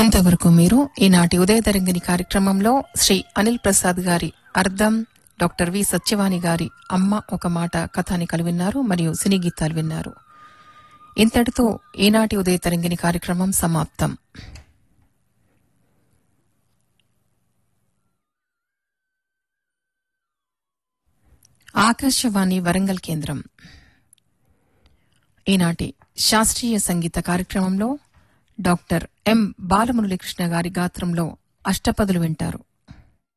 ఇంతవరకు మీరు ఈనాటి ఉదయ తరంగిణి కార్యక్రమంలో శ్రీ అనిల్ ప్రసాద్ గారి అర్థం డాక్టర్ వి సత్యవాణి గారి అమ్మ ఒక మాట కథానికలు విన్నారు మరియు సినీ గీతాలు విన్నారు ఇంతటితో ఈనాటి ఉదయ తరంగిణి కార్యక్రమం సమాప్తం ఆకాశవాణి వరంగల్ కేంద్రం ఈనాటి శాస్త్రీయ సంగీత కార్యక్రమంలో డాక్టర్ ఎం బాలమురళీకృష్ణ గారి గాత్రంలో అష్టపదులు వింటారు